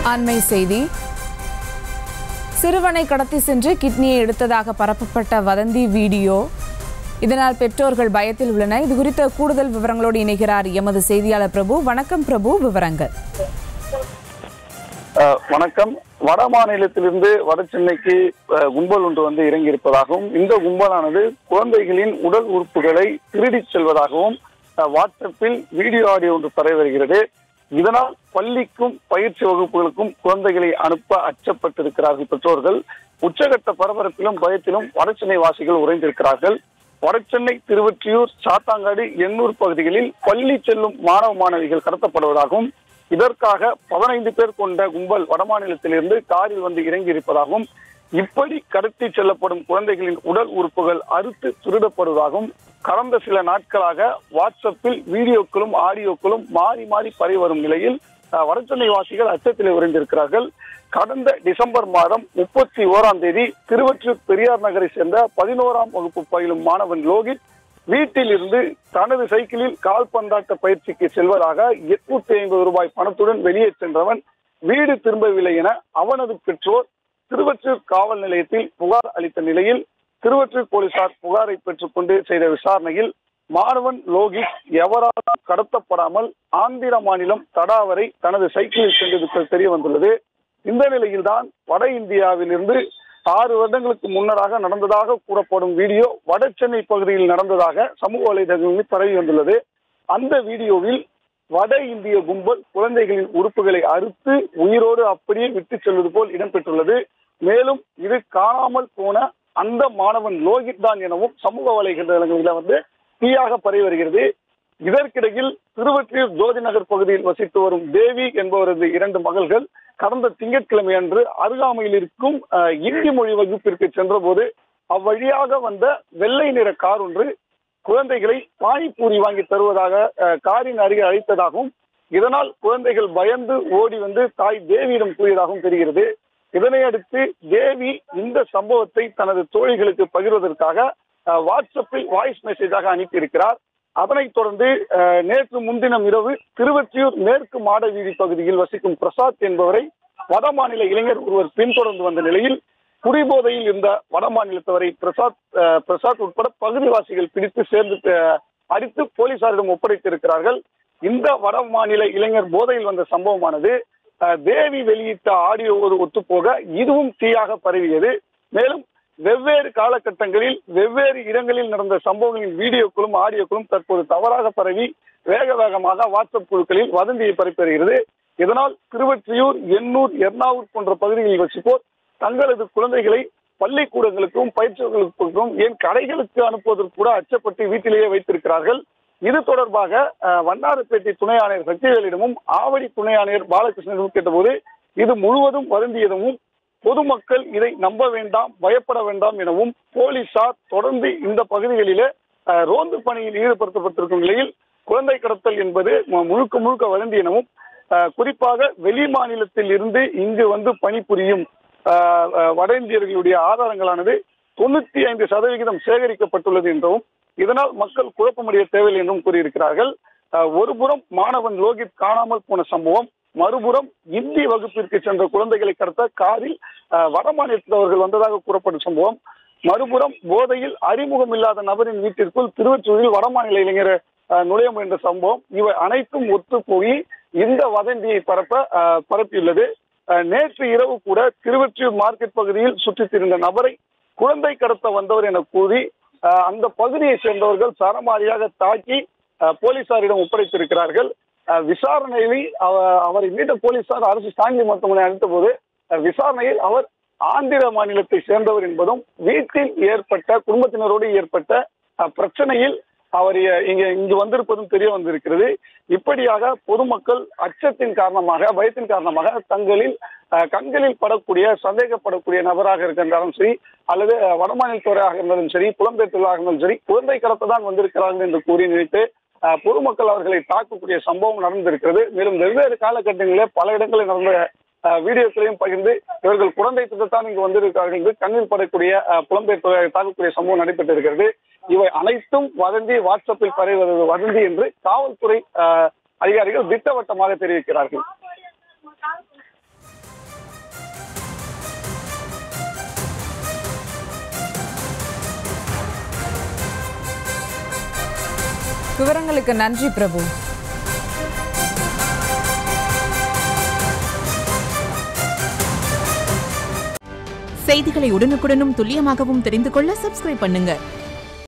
அண்மை செய்தி சிறுவனை கடத்தி சென்று கிட்னியை எடுத்ததாக பரப்பப்பட்ட வதந்தி வீடியோ இதனால் பெற்றோர்கள் பயத்தில் உள்ளனர் இது குறித்த கூடுதல் விவரங்களோடு இணைகிறார் எமது செய்தியாளர் பிரபு வணக்கம் பிரபு விவரங்கள் அஹ், வணக்கம் வட மாநிலத்திலிருந்து வட சென்னைக்கு அஹ், கும்பல் ஒன்று வந்து இறங்கி இருப்பதாகவும் இந்த கும்பலானது குழந்தைகளின் உடல் உறுப்புகளை திருடிச் செல்வதாகவும் அஹ், வாட்ஸ்அப்பில் வீடியோ ஆடியோ ஒன்று பரவி வருகிறது இதனால் பள்ளிக்கும் பயிற்சி வகுப்புகளுக்கும் குழந்தைகளை அனுப்ப அச்சப்பட்டிருக்கிறார்கள் பெற்றோர்கள் உச்சகட்ட பரபரப்பிலும் பயத்திலும் வடசென்னை வாசிகள் உறைந்திருக்கிறார்கள் வடசென்னை திருவொற்றியூர் சாத்தாங்காடு எண்ணூர் பகுதிகளில் பள்ளி செல்லும் மாணவ மாணவிகள் கடத்தப்படுவதாகவும் இதற்காக பதினைந்து பேர் கொண்ட கும்பல் வடமாநிலத்திலிருந்து காரில் வந்து இறங்கி இருப்பதாகவும் இப்படி கடத்தி செல்லப்படும் குழந்தைகளின் உடல் உறுப்புகள் அறுத்து திருடப்படுவதாகவும் கடந்த சில நாட்களாக வாட்ஸ்அப்பில் வீடியோக்களும் ஆடியோக்களும் மாறி மாறி பரவி வரும் நிலையில் அஹ், வடசென்னை வாசிகள் அச்சத்தில் உறைந்திருக்கிறார்கள் கடந்த டிசம்பர் மாதம் முப்பத்தி ஓராம் தேதி திருவற்றூர் பெரியார் நகரை சேர்ந்த பதினோராம் வகுப்பு பயிலும் மாணவன் லோகித் வீட்டில் இருந்து தனது சைக்கிளில் கால்பந்தாட்ட பயிற்சிக்கு செல்வதாக எட்நூத்தி ஐம்பது ரூபாய் பணத்துடன் வெளியே சென்றவன் வீடு திரும்பவில்லை என அவனது பெற்றோர் திருவற்றூர் காவல் நிலையத்தில் புகார் அளித்த நிலையில் திருவற்றூர் போலீசார் புகாரை பெற்றுக்கொண்டு செய்த விசாரணையில் மாணவன் லோகித் எவராலும் கடத்தப்படாமல் ஆந்திர மாநிலம் தடா வரை தனது சைக்கிளில் சென்றது தெரிய வந்துள்ளது இந்த நிலையில்தான் வட இந்தியாவிலிருந்து ஆறு வருடங்களுக்கு முன்னராக நடந்ததாக கூறப்படும் வீடியோ வட சென்னை பகுதியில் நடந்ததாக சமூக வலைதளங்களில் பரவி வந்துள்ளது அந்த வீடியோவில் வட இந்திய கும்பல் குழந்தைகளின் உறுப்புகளை அறுத்து உயிரோடு அப்படியே விட்டு செல்வது போல் இடம்பெற்றுள்ளது மேலும் இது காணாமல் போன அந்த மாணவன் லோகித் தான் எனவும் சமூக வலைதளங்களில் வந்து தீயாக பரவி வருகிறது இதற்கிடையில் திருவற்றியூர் ஜோதி நகர் பகுதியில் வசித்து வரும் தேவி என்பவரது இரண்டு மகள்கள் கடந்த திங்கட்கிழமை அன்று அருகாமையில் இருக்கும் அஹ், இந்தி மொழி வகுப்பிற்கு சென்றபோது அவ்வழியாக வந்த வெள்ளை நிற கார் ஒன்று குழந்தைகளை பானிபூரி வாங்கி தருவதாக அஹ், காரின் அருகே அழைத்ததாகவும் இதனால் குழந்தைகள் பயந்து ஓடி வந்து தாய் தேவியிடம் கூறியதாகவும் தெரிகிறது இதனை அடுத்து தேவி இந்த சம்பவத்தை தனது தோழிகளுக்கு பகிர்வதற்காக அஹ், வாட்ஸ்அப்பில் வாய்ஸ் மெசேஜாக அனுப்பியிருக்கிறார் அதனைத் தொடர்ந்து அஹ், நேற்று முன்தினம் இரவு திருவொற்றியூர் மேற்கு மாட வீதி பகுதியில் வசிக்கும் பிரசாத் என்பவரை வடமாநில இளைஞர் ஒருவர் பின்தொடர்ந்து வந்த நிலையில் குடிபோதையில் இருந்த வடமாநிலத்தவரை பிரசாத் அஹ், பிரசாத் உட்பட பகுதிவாசிகள் பிடித்து சேர்ந்து அஹ், அடித்து போலீசாரிடம் ஒப்படைத்திருக்கிறார்கள் இந்த வட மாநில இளைஞர் போதையில் வந்த சம்பவமானது அஹ், தேவி வெளியிட்ட ஆடியோவோடு ஒத்துப்போக இதுவும் தீயாக பரவியது மேலும் வெவ்வேறு காலகட்டங்களில் வெவ்வேறு இடங்களில் நடந்த சம்பவங்களின் வீடியோக்களும் ஆடியோக்களும் தற்போது தவறாக பரவி வேக வேகமாக வாட்ஸ்அப் குழுக்களில் வதந்தியை பரப்பி இதனால் திருவொற்றியூர் எண்ணூர் எர்ணாவூர் போன்ற பகுதிகளில் வசிப்போர் தங்களது குழந்தைகளை பள்ளிக்கூடங்களுக்கும் பயிற்சிகளுக்கும் ஏன் கடைகளுக்கு அனுப்புவதற்கு கூட அச்சப்பட்டு வீட்டிலேயே வைத்திருக்கிறார்கள் இது தொடர்பாக அஹ், வண்ணாரப்பேட்டை துணை ஆணையர் சக்திவேலிடமும் ஆவடி துணை ஆணையர் பாலகிருஷ்ணனிடமும் கேட்டபோது இது முழுவதும் வருந்தியதும் பொதுமக்கள் இதை நம்ப வேண்டாம் பயப்பட வேண்டாம் எனவும் போலீசார் தொடர்ந்து இந்த பகுதிகளிலே அஹ், ரோந்து பணியில் ஈடுபடுத்தப்பட்டிருக்கும் நிலையில் குழந்தை கடத்தல் என்பது மு- முழுக்க முழுக்க வருந்தி எனவும் அஹ், குறிப்பாக வெளி மாநிலத்தில் இருந்து இங்கு வந்து பணிபுரியும் அஹ், அஹ், வட இந்தியர்களுடைய ஆதாரங்களானது தொண்ணூத்தி ஐந்து சதவிகிதம் சேகரிக்கப்பட்டுள்ளது என்றும் இதனால் மக்கள் குழப்பமடைய தேவையில்லை என்றும் கூறியிருக்கிறார்கள் அஹ், ஒருபுறம் மாணவன் லோகித் காணாமல் போன சம்பவம் மறுபுறம் இந்தி வகுப்பிற்கு சென்ற குழந்தைகளை கடத்த காரில் அஹ், வட மாநிலத்தவர்கள் வந்ததாக கூறப்படும் சம்பவம் மறுபுறம் போதையில் அறிமுகம் இல்லாத நபரின் வீட்டிற்குள் திருவற்றூரில் வடமாநில இளைஞர் அஹ், நுழைய முயன்ற சம்பவம் இவை அனைத்தும் ஒத்து போய் இந்த வதந்தியை பரப்ப அஹ், பரப்பியுள்ளது அஹ், நேற்று இரவு கூட திருவொற்றியூர் மார்க்கெட் பகுதியில் சுற்றித் திரிந்த நபரை குழந்தை கடத்த வந்தவர் என கூறி அஹ், அந்த பகுதியை சேர்ந்தவர்கள் சரமாரியாக தாக்கி அஹ், போலீசாரிடம் ஒப்படைத்திருக்கிறார்கள் அஹ், விசாரணையில் அவ- அவரை மீட்ட போலீசார் அரசு சாங்கி மருத்துவமனை அழைத்த போது அஹ், விசாரணையில் அவர் ஆந்திர மாநிலத்தை சேர்ந்தவர் என்பதும் வீட்டில் ஏற்பட்ட குடும்பத்தினரோடு ஏற்பட்ட அஹ், பிரச்சனையில் அவர் இ- இங்க இங்கு வந்திருப்பதும் தெரிய வந்திருக்கிறது இப்படியாக பொதுமக்கள் அச்சத்தின் காரணமாக பயத்தின் காரணமாக தங்களில் அஹ், கண்களில் படக்கூடிய சந்தேகப்படக்கூடிய நபராக இருக்கின்றாலும் சரி அல்லது அஹ், வடமாநிலத்தவராக இருந்தாலும் சரி புலம்பெயர் தொழிலாக இருந்தாலும் சரி குழந்தை கடத்த தான் வந்திருக்கிறார்கள் என்று கூறி நினைத்து அஹ், பொதுமக்கள் அவர்களை தாக்கக்கூடிய சம்பவம் நடந்திருக்கிறது மேலும் வெவ்வேறு காலகட்டங்களிலே பல இடங்களில் நடந்த அஹ், வீடியோக்களையும் பகிர்ந்து இவர்கள் குழந்தை திட்டத்தான் இங்கு வந்திருக்கிறார்கள் என்று கண்ணில் படக்கூடிய அஹ், புலம்பெயர் தொழிலாளர்களை தாக்கக்கூடிய சம்பவம் நடைபெற்றிருக்கிறது இவை அனைத்தும் வதந்தி வாட்ஸ்அப்பில் பரவுவது வதந்தி என்று காவல்துறை அஹ், அதிகாரிகள் திட்டவட்டமாக தெரிவிக்கிறார்கள் விவரங்களுக்கு நன்றி பிரபு செய்திகளை உடனுக்குடனும் துல்லியமாகவும் தெரிந்து கொள்ள சப்ஸ்கிரைப் பண்ணுங்க